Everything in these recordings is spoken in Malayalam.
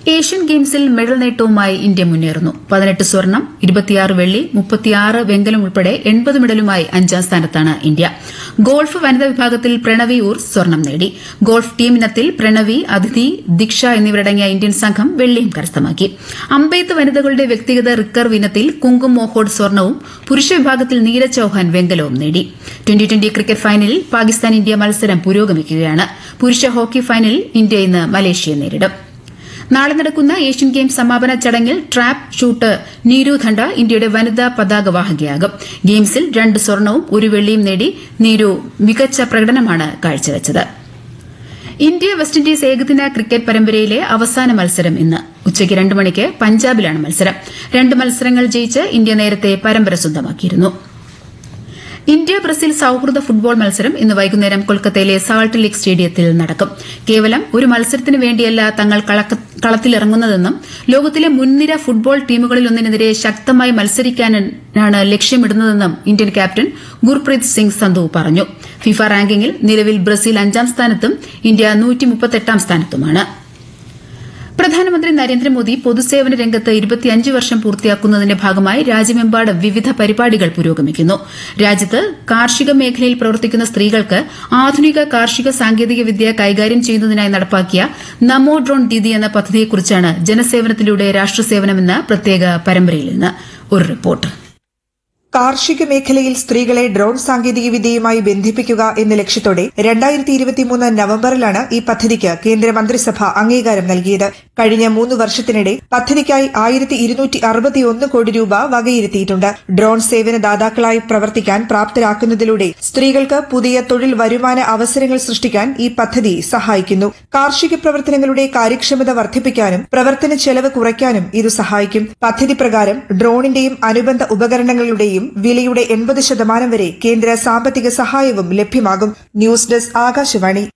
ഏഷ്യൻ ഗെയിംസിൽ മെഡൽ നേട്ടവുമായി ഇന്ത്യ മുന്നേറുന്നു പതിനെട്ട് സ്വർണം ഇരുപത്തിയാറ് വെള്ളി മുപ്പത്തിയാറ് വെങ്കലം ഉൾപ്പെടെ എൺപത് മെഡലുമായി അഞ്ചാം സ്ഥാനത്താണ് ഇന്ത്യ ഗോൾഫ് വനിതാ വിഭാഗത്തിൽ പ്രണവി ഊർ സ്വർണം നേടി ഗോൾഫ് ടീം ഇനത്തിൽ പ്രണവി അതിഥി ദീക്ഷ എന്നിവരടങ്ങിയ ഇന്ത്യൻ സംഘം വെള്ളിയും കരസ്ഥമാക്കി അമ്പെയ്ത്ത് വനിതകളുടെ വ്യക്തിഗത റിക്കർവ് ഇനത്തിൽ കുങ്കും മോഹോഡ് സ്വർണവും പുരുഷ വിഭാഗത്തിൽ നീരജ് ചൌഹാൻ വെങ്കലവും നേടി ട്വന്റി ട്വന്റി ക്രിക്കറ്റ് ഫൈനലിൽ പാകിസ്ഥാൻ ഇന്ത്യ മത്സരം പുരോഗമിക്കുകയാണ് പുരുഷ ഹോക്കി ഫൈനലിൽ ഇന്ത്യ ഇന്ന് മലേഷ്യയെ നേരിടും നാളെ നടക്കുന്ന ഏഷ്യൻ ഗെയിംസ് സമാപന ചടങ്ങിൽ ട്രാപ്പ് ഷൂട്ട് നീരു ധണ്ട ഇന്ത്യയുടെ വനിതാ പതാകവാഹകയാകും ഗെയിംസിൽ രണ്ട് സ്വർണവും ഒരു വെള്ളിയും നേടി നീരു മികച്ച പ്രകടനമാണ് കാഴ്ചവച്ചത് ഇന്ത്യ വെസ്റ്റ് ഇൻഡീസ് ഏകദിന ക്രിക്കറ്റ് പരമ്പരയിലെ അവസാന മത്സരം ഇന്ന് ഉച്ചയ്ക്ക് രണ്ട് മണിക്ക് പഞ്ചാബിലാണ് മത്സരം രണ്ട് മത്സരങ്ങൾ ജയിച്ച് ഇന്ത്യ നേരത്തെ പരമ്പര സ്വന്തമാക്കിയിരുന്നു ഇന്ത്യ ബ്രസീൽ സൌഹൃദ ഫുട്ബോൾ മത്സരം ഇന്ന് വൈകുന്നേരം കൊൽക്കത്തയിലെ സാൾട്ട് ലേക്ക് സ്റ്റേഡിയത്തിൽ നടക്കും കേവലം ഒരു മത്സരത്തിന് വേണ്ടിയല്ല തങ്ങൾ കളത്തിലിറങ്ങുന്നതെന്നും ലോകത്തിലെ മുൻനിര ഫുട്ബോൾ ടീമുകളിലൊന്നിനെതിരെ ശക്തമായി മത്സരിക്കാനാണ് ലക്ഷ്യമിടുന്നതെന്നും ഇന്ത്യൻ ക്യാപ്റ്റൻ ഗുർപ്രീത് സിംഗ് സന്ധു പറഞ്ഞു ഫിഫ റാങ്കിങ്ങിൽ നിലവിൽ ബ്രസീൽ അഞ്ചാം സ്ഥാനത്തും ഇന്ത്യ നൂറ്റിമുപ്പത്തെട്ടാം സ്ഥാനത്തുമാണ് പ്രധാനമന്ത്രി നരേന്ദ്രമോദി പൊതുസേവന രംഗത്ത് ഇരുപത്തിയഞ്ച് വർഷം പൂർത്തിയാക്കുന്നതിന്റെ ഭാഗമായി രാജ്യമെമ്പാടും വിവിധ പരിപാടികൾ പുരോഗമിക്കുന്നു രാജ്യത്ത് കാർഷിക മേഖലയിൽ പ്രവർത്തിക്കുന്ന സ്ത്രീകൾക്ക് ആധുനിക കാർഷിക സാങ്കേതിക വിദ്യ കൈകാര്യം ചെയ്യുന്നതിനായി നടപ്പാക്കിയ നമോ ഡ്രോൺ ദീദി എന്ന പദ്ധതിയെക്കുറിച്ചാണ് ജനസേവനത്തിലൂടെ രാഷ്ട്രസേവനമെന്ന പ്രത്യേക പരമ്പരയിൽ നിന്ന് ഒരു റിപ്പോർട്ട് കാർഷിക മേഖലയിൽ സ്ത്രീകളെ ഡ്രോൺ സാങ്കേതികവിദ്യയുമായി ബന്ധിപ്പിക്കുക എന്ന ലക്ഷ്യത്തോടെ രണ്ടായിരത്തി ഇരുപത്തിമൂന്ന് നവംബറിലാണ് ഈ പദ്ധതിക്ക് കേന്ദ്ര മന്ത്രിസഭ അംഗീകാരം നൽകിയത് കഴിഞ്ഞ മൂന്ന് വർഷത്തിനിടെ പദ്ധതിക്കായി ആയിരത്തി ഇരുന്നൂറ്റി അറുപത്തിയൊന്ന് കോടി രൂപ വകയിരുത്തിയിട്ടുണ്ട് ഡ്രോൺ സേവന ദാതാക്കളായി പ്രവർത്തിക്കാൻ പ്രാപ്തരാക്കുന്നതിലൂടെ സ്ത്രീകൾക്ക് പുതിയ തൊഴിൽ വരുമാന അവസരങ്ങൾ സൃഷ്ടിക്കാൻ ഈ പദ്ധതി സഹായിക്കുന്നു കാർഷിക പ്രവർത്തനങ്ങളുടെ കാര്യക്ഷമത വർദ്ധിപ്പിക്കാനും പ്രവർത്തന ചെലവ് കുറയ്ക്കാനും ഇത് സഹായിക്കും പദ്ധതി പ്രകാരം ഡ്രോണിന്റെയും അനുബന്ധ ഉപകരണങ്ങളുടെയും വിലയുടെ എൺപത് ശതമാനം വരെ കേന്ദ്ര സാമ്പത്തിക സഹായവും ലഭ്യമാകും ന്യൂസ് ഡെസ്ക് ആകാശവാണി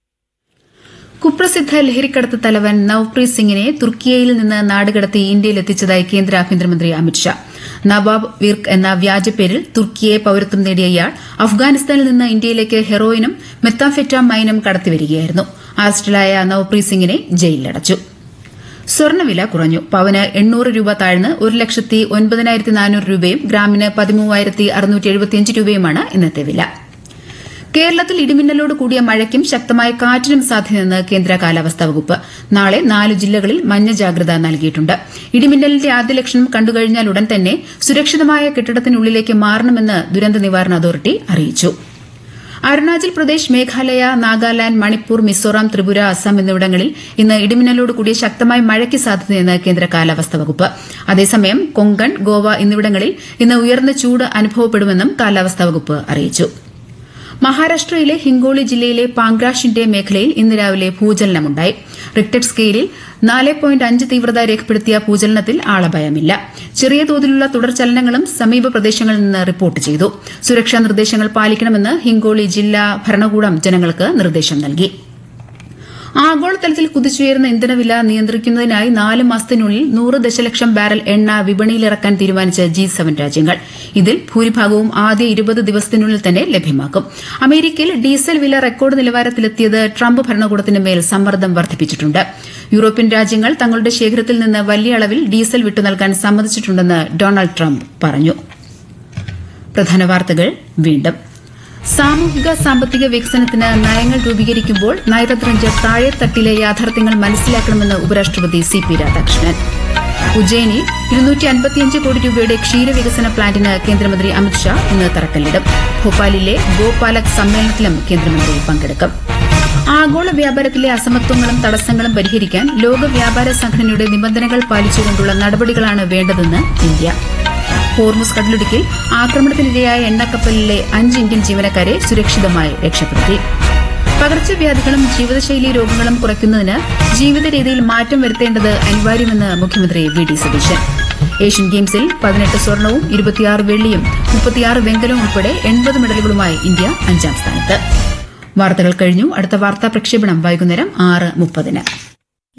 കുപ്രസിദ്ധ ലഹരിക്കടത്ത് തലവൻ നവ്പ്രീത് സിംഗിനെ തുർക്കിയയിൽ നിന്ന് നാടുകടത്തി ഇന്ത്യയിലെത്തിച്ചതായി കേന്ദ്ര ആഭ്യന്തരമന്ത്രി അമിത്ഷാ നവാബ് വിർക്ക് എന്ന വ്യാജപ്പേരിൽ തുർക്കിയെ പൌരത്വം നേടിയ ഇയാൾ അഫ്ഗാനിസ്ഥാനിൽ നിന്ന് ഇന്ത്യയിലേക്ക് ഹെറോയിനും മെത്താംഫെറ്റാമൈനും കടത്തിവരികയായിരുന്നു അറസ്റ്റിലായ നവ്പ്രീത് സിംഗിനെ ജയിലിലടച്ചു സ്വർണ്ണവില കുറഞ്ഞു പവന് എണ്ണൂറ് രൂപ താഴ്ന്ന് ഒരു ലക്ഷത്തി ഒൻപതിനായിരത്തി നാനൂറ് രൂപയും ഗ്രാമിന് പതിമൂവായിരത്തി അറുന്നൂറ്റി എഴുപത്തിയഞ്ച് രൂപയുമാണ് ഇന്നത്തെ വില കേരളത്തിൽ ഇടിമിന്നലോട് കൂടിയ മഴയ്ക്കും ശക്തമായ കാറ്റിനും സാധ്യതയെന്ന് കേന്ദ്ര കാലാവസ്ഥാ വകുപ്പ് നാളെ നാല് ജില്ലകളിൽ മഞ്ഞ ജാഗ്രത നൽകിയിട്ടുണ്ട് ഇടിമിന്നലിന്റെ ആദ്യ ലക്ഷണം കണ്ടുകഴിഞ്ഞാൽ ഉടൻ തന്നെ സുരക്ഷിതമായ കെട്ടിടത്തിനുള്ളിലേക്ക് മാറണമെന്ന് ദുരന്ത നിവാരണ അതോറിറ്റി അറിയിച്ചു അരുണാചൽ പ്രദേശ് മേഘാലയ നാഗാലാന്റ് മണിപ്പൂർ മിസോറാം ത്രിപുര അസം എന്നിവിടങ്ങളിൽ ഇന്ന് ഇടിമിന്നലോട് കൂടിയ ശക്തമായ മഴയ്ക്ക് സാധ്യതയെന്ന് കേന്ദ്ര കാലാവസ്ഥാ വകുപ്പ് അതേസമയം കൊങ്കൺ ഗോവ എന്നിവിടങ്ങളിൽ ഇന്ന് ഉയർന്ന ചൂട് അനുഭവപ്പെടുമെന്നും കാലാവസ്ഥാ വകുപ്പ് അറിയിച്ചു മഹാരാഷ്ട്രയിലെ ഹിങ്കോളി ജില്ലയിലെ പാങ്ഗ്രാഷിന്റെ മേഖലയിൽ ഇന്ന് രാവിലെ ഭൂചലനമുണ്ടായി റിക്ടർ സ്കെയിലിൽ നാല് പോയിന്റ് അഞ്ച് തീവ്രത രേഖപ്പെടുത്തിയ ഭൂചലനത്തിൽ ആളപായമില്ല ചെറിയ തോതിലുള്ള തുടർചലനങ്ങളും സമീപ പ്രദേശങ്ങളിൽ നിന്ന് റിപ്പോർട്ട് ചെയ്തു സുരക്ഷാ നിർദ്ദേശങ്ങൾ പാലിക്കണമെന്ന് ഹിങ്കോളി ജില്ലാ ഭരണകൂടം ജനങ്ങൾക്ക് നിർദ്ദേശം നൽകി ആഗോളതലത്തിൽ കുതിച്ചുയരുന്ന ഇന്ധനവില നിയന്ത്രിക്കുന്നതിനായി നാല് മാസത്തിനുള്ളിൽ നൂറ് ദശലക്ഷം ബാരൽ എണ്ണ വിപണിയിലിറക്കാൻ തീരുമാനിച്ച ജി സെവൻ രാജ്യങ്ങൾ ഇതിൽ ഭൂരിഭാഗവും ആദ്യ ഇരുപത് ദിവസത്തിനുള്ളിൽ തന്നെ ലഭ്യമാക്കും അമേരിക്കയിൽ ഡീസൽ വില റെക്കോർഡ് നിലവാരത്തിലെത്തിയത് ട്രംപ് ഭരണകൂടത്തിന് മേൽ സമ്മർദ്ദം വർദ്ധിപ്പിച്ചിട്ടുണ്ട് യൂറോപ്യൻ രാജ്യങ്ങൾ തങ്ങളുടെ ശേഖരത്തിൽ നിന്ന് വലിയ അളവിൽ ഡീസൽ വിട്ടു നൽകാൻ സമ്മതിച്ചിട്ടുണ്ടെന്ന് ഡൊണാൾഡ് ട്രംപ് പറഞ്ഞു പ്രധാന വാർത്തകൾ വീണ്ടും സാമൂഹിക സാമ്പത്തിക വികസനത്തിന് നയങ്ങൾ രൂപീകരിക്കുമ്പോൾ നയതന്ത്രജ്ഞർ താഴെത്തട്ടിലെ യാഥാർത്ഥ്യങ്ങൾ മനസ്സിലാക്കണമെന്ന് ഉപരാഷ്ട്രപതി സി പി രാധാകൃഷ്ണൻ ഉജ്ജയിനിൽ ഇരുന്നൂറ്റി അൻപത്തിയഞ്ച് കോടി രൂപയുടെ ക്ഷീരവികസന പ്ലാന്റിന് കേന്ദ്രമന്ത്രി അമിത്ഷാ ഇന്ന് തറക്കല്ലിടും ഭോപ്പാലിലെ ഗോപാലക് സമ്മേളനത്തിലും കേന്ദ്രമന്ത്രി പങ്കെടുക്കും ആഗോള വ്യാപാരത്തിലെ അസമത്വങ്ങളും തടസ്സങ്ങളും പരിഹരിക്കാൻ ലോക വ്യാപാര സംഘടനയുടെ നിബന്ധനകൾ പാലിച്ചുകൊണ്ടുള്ള നടപടികളാണ് വേണ്ടതെന്ന് ഇന്ത്യ ഹോർമുസ് കടലിടുക്കിൽ ആക്രമണത്തിനിരയായ എണ്ണക്കപ്പലിലെ അഞ്ച് ഇന്ത്യൻ ജീവനക്കാരെ സുരക്ഷിതമായി രക്ഷപ്പെടുത്തി പകർച്ചവ്യാധികളും ജീവിതശൈലി രോഗങ്ങളും കുറയ്ക്കുന്നതിന് ജീവിത രീതിയിൽ മാറ്റം വരുത്തേണ്ടത് അനിവാര്യമെന്ന് മുഖ്യമന്ത്രി വി ഡി സതീശൻ ഏഷ്യൻ ഗെയിംസിൽ പതിനെട്ട് സ്വർണവും ഇരുപത്തിയാറ് വെള്ളിയും മുപ്പത്തിയാറ് വെങ്കലവും ഉൾപ്പെടെ എൺപത് മെഡലുകളുമായി ഇന്ത്യ അഞ്ചാം സ്ഥാനത്ത് വാർത്തകൾ കഴിഞ്ഞു അടുത്ത വാർത്താ പ്രക്ഷേപണം വൈകുന്നേരം ആറ് മുപ്പതിന്